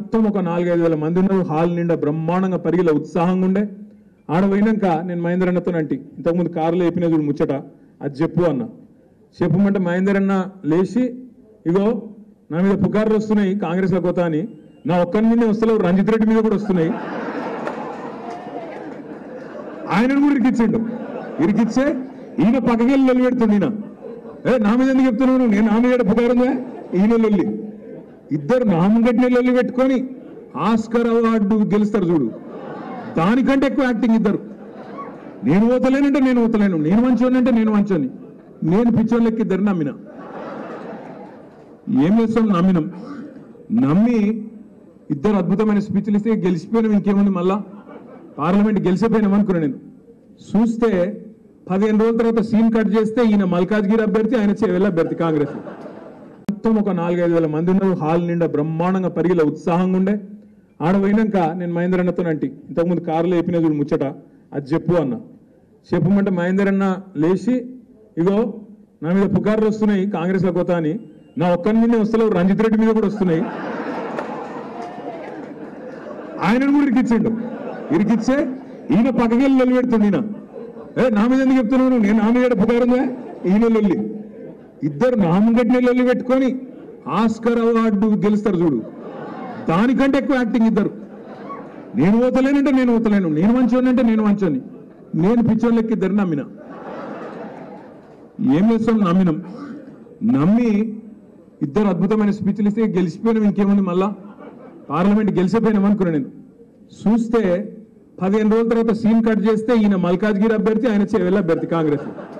మొత్తం ఒక నాలుగైదు వేల మంది ఉన్నారు హాల్ నిండా బ్రహ్మాండంగా పరిగిల ఉత్సాహంగా ఉండే ఆడ పోయినాక నేను మహేందర్ అన్నతో అంటి ఇంతకుముందు కారులో చెప్పిన చూడు ముచ్చట అది చెప్పు అన్న చెప్పమంటే మహేందర్ అన్న లేచి ఇగో నా మీద పుకార్లు వస్తున్నాయి కాంగ్రెస్లో కొత్త అని నా ఒక్కరి మీదే వస్తలేవు రంజిత్ రెడ్డి మీద కూడా వస్తున్నాయి ఆయనను కూడా ఇరికిచ్చిండు ఇరికిచ్చే ఈయన పక్కకెళ్ళి నిలబెడుతుంది ఈయన ఏ నా మీద ఎందుకు చెప్తున్నావు నువ్వు? నేను నా మీద పుకారుందా ఈయన లొల్లి ఇద్దరు నామగట్టిన లొల్లి పెట్టుకొని ఆస్కర్ అవార్డు గెలుస్తారు చూడు దానికంటే ఎక్కువ యాక్టింగ్ ఇద్దరు నేను ఓతలేనంటే నేను ఓతలేను నేను మంచోని అంటే నేను మంచోని నేను పిచ్చోళ్ళకి ఇద్దరు నమ్మిన ఏం చేస్తాం నమ్మినాం నమ్మి ఇద్దరు అద్భుతమైన స్పీచ్లు ఇస్తే గెలిచిపోయినాం ఇంకేముంది మళ్ళా పార్లమెంట్ గెలిచిపోయినాం అనుకున్నా నేను చూస్తే పదిహేను రోజుల తర్వాత సీన్ కట్ చేస్తే ఈయన మల్కాజ్గిరి అభ్యర్థి ఆయన చేవెళ్ళ అభ్యర్థి కాంగ్రెస్ మొత్తం ఒక నాలుగైదు వేల మంది ఉన్నారు హాల్ నిండా బ్రహ్మాండంగా పరిగిల ఉత్సాహంగా ఉండే ఆడ పోయినాక నేను మహేందర్ అన్నతో అంటి ఇంతకుముందు కారులో చెప్పిన చూడు ముచ్చట అది చెప్పు అన్న చెప్పమంటే మహేందర్ అన్న లేచి ఇగో నా మీద పుకార్లు వస్తున్నాయి కాంగ్రెస్లో కొత్త అని నా ఒక్కరి మీదే వస్తలేవు రంజిత్ రెడ్డి మీద కూడా వస్తున్నాయి ఆయనను కూడా ఇరికిచ్చిండు ఇరికిచ్చే ఈయన పక్కకెళ్ళి నిలబెడుతుంది ఈయన ఏ నా మీద ఎందుకు చెప్తున్నావు నువ్వు? నేను నా మీద పుకారుందా ఈయన లొల్లి ఇద్దరు నామగట్టిన లొల్లి పెట్టుకొని ఆస్కర్ అవార్డు గెలుస్తారు చూడు దానికంటే ఎక్కువ యాక్టింగ్ ఇద్దరు నేను ఓతలేనంటే నేను ఓతలేను నేను మంచోని అంటే నేను మంచోని నేను పిచ్చోళ్ళకి ఇద్దరు నమ్మిన ఏం చేస్తాం నమ్మినాం నమ్మి ఇద్దరు అద్భుతమైన స్పీచ్లు ఇస్తే గెలిచిపోయినాం ఇంకేముంది మళ్ళా పార్లమెంట్ గెలిచిపోయినాం అనుకున్నా నేను చూస్తే పదిహేను రోజుల తర్వాత సీన్ కట్ చేస్తే ఈయన మల్కాజ్గిరి అభ్యర్థి ఆయన చేవెళ్ళ అభ్యర్థి కాంగ్రెస్